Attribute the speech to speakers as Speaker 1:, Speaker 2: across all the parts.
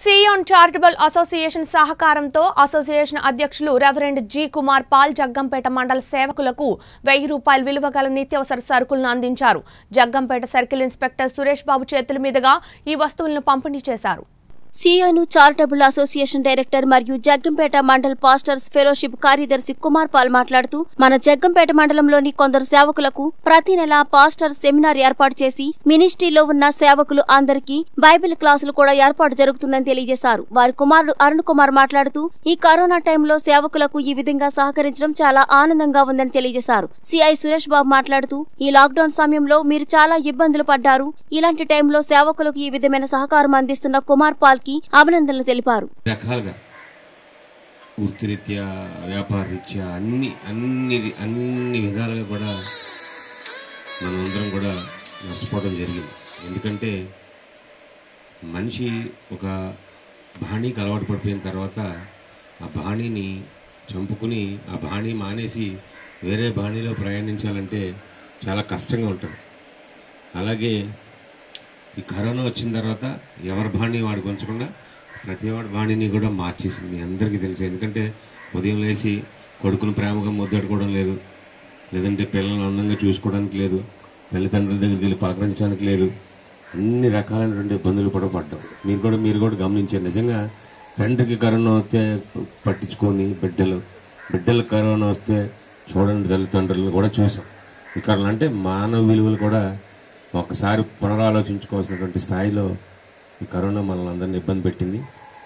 Speaker 1: సియోన్ charitable association సహకారంతో association అధ్యక్షులు reverend G Kumar Paul Jaggampeta మండల సేవకులకు వెయ్యి రూపాయల విలువ గల నిత్యావసర సరుకులను అందించారు జగ్గంపేట సర్కిల్ ఇన్స్పెక్టర్ సురేష్ బాబు చేతుల మీదుగా ఈ వస్తువులను పంపిణీ చేశారు
Speaker 2: సియాను చారిటబుల్ అసోసియేషన్ డైరెక్టర్ మరియు జగ్గంపేట మండల్ పాస్టర్స్ ఫెలోషిప్ కార్యదర్శి కుమార్ పాల్ మాట్లాడుతూ మన జగ్గంపేట మండలంలోని కొందరు సేవకులకు ప్రతి నెల పాస్టర్ సెమినార్ ఏర్పాటు చేసి మినిస్ట్రీలో ఉన్న సేవకులు అందరికీ బైబిల్ క్లాసులు కూడా ఏర్పాటు జరుగుతుందని తెలియజేశారు వారి కుమారుడు అరుణ్ కుమార్ మాట్లాడుతూ ఈ కరోనా టైంలో సేవకులకు ఈ విధంగా సహకరించడం చాలా ఆనందంగా ఉందని తెలియజేశారు సిఐ సురేష్ బాబు మాట్లాడుతూ ఈ లాక్డౌన్ సమయంలో మీరు చాలా ఇబ్బందులు పడ్డారు ఇలాంటి టైంలో సేవకులకు ఈ విధమైన సహకారం అందిస్తున్న కుమార్ పాల్ కి అభినందనలు తెలిపారు
Speaker 3: రకాలుగా వృత్తిరీత్యా వ్యాపార రీత్యా అన్ని అన్ని అన్ని విధాలుగా కూడా మనమందరం కూడా నష్టపోవడం జరిగింది ఎందుకంటే మనిషి ఒక బాణీకి అలవాటు పడిపోయిన తర్వాత ఆ బాణీని చంపుకుని ఆ బాణీ మానేసి వేరే బాణీలో ప్రయాణించాలంటే చాలా కష్టంగా ఉంటుంది అలాగే ఈ కరోనా వచ్చిన తర్వాత ఎవరి బాణి వాడికి ఉంచకుండా ప్రతి వాడి బాణిని కూడా మార్చేసింది అందరికీ తెలుసు ఎందుకంటే ఉదయం లేచి కొడుకును ప్రేమగా ముద్దెట్టుకోవడం లేదు లేదంటే పిల్లల్ని అందంగా చూసుకోవడానికి లేదు తల్లిదండ్రుల దగ్గరికి వెళ్ళి పలకరించడానికి లేదు అన్ని రకాలైనటువంటి ఇబ్బందులు కూడా పడ్డాం మీరు కూడా మీరు కూడా గమనించారు నిజంగా తండ్రికి కరోనా వస్తే పట్టించుకొని బిడ్డలు బిడ్డలకు కరోనా వస్తే చూడండి తల్లిదండ్రులను కూడా చూసాం ఇక్కడ అంటే మానవ విలువలు కూడా ఒకసారి పునరాలోచించుకోవాల్సినటువంటి స్థాయిలో ఈ కరోనా మనల్ని అందరిని ఇబ్బంది పెట్టింది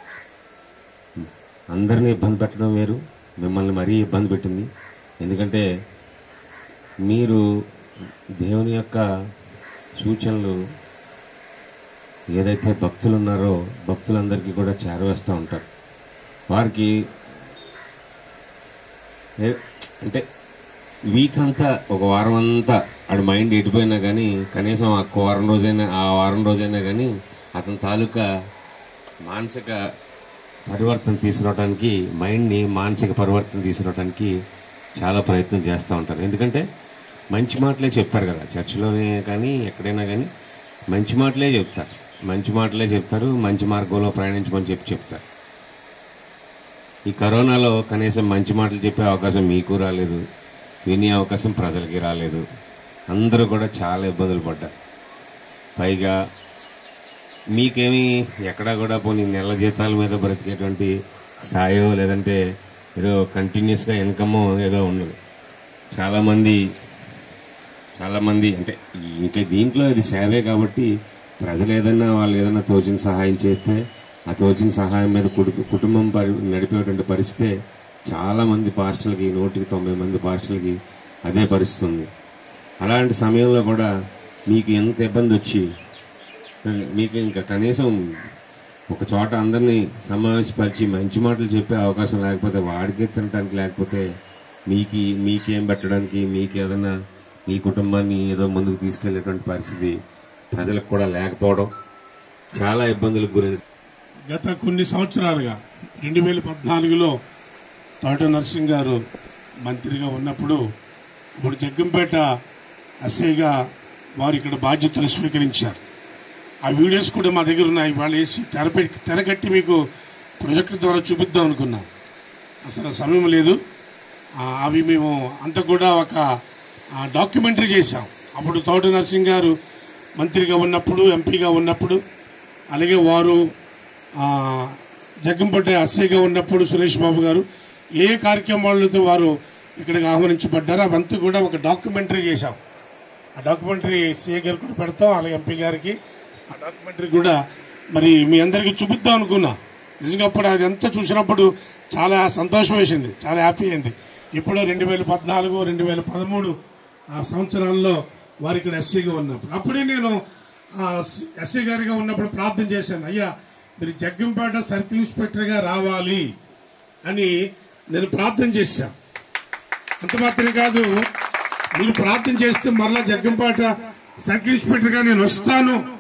Speaker 3: అందరినీ ఇబ్బంది పెట్టడం వేరు మిమ్మల్ని మరీ ఇబ్బంది పెట్టింది ఎందుకంటే మీరు దేవుని యొక్క సూచనలు ఏదైతే భక్తులు ఉన్నారో భక్తులందరికీ కూడా చేరవేస్తూ ఉంటారు వారికి ఏ- అంటే వీక్ అంతా ఒక వారం అంతా ఆడి మైండ్ ఎడిపోయినా కానీ కనీసం ఆ వారం రోజైనా ఆ వారం రోజైనా కానీ అతని తాలూకా మానసిక పరివర్తన తీసుకురావడానికి మైండ్ని మానసిక పరివర్తన తీసుకురావడానికి చాలా ప్రయత్నం చేస్తూ ఉంటారు ఎందుకంటే మంచి మాటలే చెప్తారు కదా చర్చిలోనే కానీ ఎక్కడైనా కానీ మంచి మాటలే చెప్తారు మంచి మాటలే చెప్తారు మంచి మార్గంలో ప్రయాణించమని చెప్పి చెప్తారు ఈ కరోనాలో కనీసం మంచి మాటలు చెప్పే అవకాశం మీకు రాలేదు వినే అవకాశం ప్రజలకి రాలేదు అందరూ కూడా చాలా ఇబ్బందులు పడ్డారు పైగా మీకేమీ ఎక్కడా కూడా పోనీ నెల జీతాల మీద బ్రతికేటువంటి స్థాయో లేదంటే ఏదో కంటిన్యూస్గా ఇన్కమ్ ఏదో ఉండదు చాలామంది చాలామంది అంటే ఇంకా దీంట్లో ఇది సేవే కాబట్టి ప్రజలు ఏదైనా వాళ్ళు ఏదైనా తోచిన సహాయం చేస్తే ఆ తోచిన సహాయం మీద కుటు- కుటుంబం పరి నడిపేటువంటి పరిస్థితే చాలా మంది పాస్టర్లకి నూటికి తొంభై మంది పాస్టర్లకి అదే పరిస్థితి ఉంది అలాంటి సమయంలో కూడా మీకు ఎంత ఇబ్బంది వచ్చి మీకు ఇంకా కనీసం ఒక చోట అందరినీ సమావేశపరిచి మంచి మాటలు చెప్పే అవకాశం లేకపోతే వాడికి తినడానికి లేకపోతే మీకు మీకేం పెట్టడానికి మీకు ఏదైనా మీ కుటుంబాన్ని ఏదో ముందుకు తీసుకెళ్లేటువంటి పరిస్థితి ప్రజలకు కూడా లేకపోవడం చాలా ఇబ్బందులకు గురైంది
Speaker 4: గత కొన్ని సంవత్సరాలుగా రెండు వేల పద్నాలుగులో తోట నరసింగ్ గారు మంత్రిగా ఉన్నప్పుడు ఇప్పుడు జగ్గంపేట ఎస్ఐగా వారు ఇక్కడ బాధ్యతలు స్వీకరించారు ఆ వీడియోస్ కూడా మా దగ్గర ఉన్నాయి వాళ్ళు వేసి తెరపెట్టి తెరగట్టి మీకు ప్రొజెక్టర్ ద్వారా చూపిద్దాం అనుకున్నాం అసలు సమయం లేదు ఆ, అవి మేము అంతా కూడా ఒక ఆ, డాక్యుమెంటరీ చేశాం అప్పుడు తోట నరసింగ్ గారు మంత్రిగా ఉన్నప్పుడు ఎంపీగా ఉన్నప్పుడు అలాగే వారు ఆ, జగ్గంపేట ఎస్ఐగా ఉన్నప్పుడు సురేష్ బాబు గారు ఏ కార్యక్రమాలతో వారు ఇక్కడికి ఆహ్వానించబడ్డారో అవంతా కూడా ఒక డాక్యుమెంటరీ చేశాం ఆ డాక్యుమెంటరీ సీఏ గారికి కూడా పెడతాం అలాగే ఎంపీ గారికి ఆ డాక్యుమెంటరీ కూడా మరి మీ అందరికీ చూపిద్దాం అనుకున్నా నిజంగా అప్పుడు అదంతా చూసినప్పుడు చాలా సంతోషం వేసింది చాలా హ్యాపీ అయింది ఇప్పుడు రెండు వేల పద్నాలుగు రెండు వేల పదమూడు ఆ సంవత్సరాల్లో వారు ఇక్కడ ఎస్సీగా ఉన్నప్పుడు అప్పుడే నేను ఎస్సీ గారిగా ఉన్నప్పుడు ప్రార్థన చేశాను అయ్యా మీరు జగ్గంపేట సర్కిల్ ఇన్స్పెక్టర్గా రావాలి అని నేను ప్రార్థన చేశాను అంత మాత్రమే కాదు మీరు ప్రార్థన చేస్తే మరలా జగ్గంపేట సర్కిల్ ఇన్స్పెక్టర్ గా నేను వస్తాను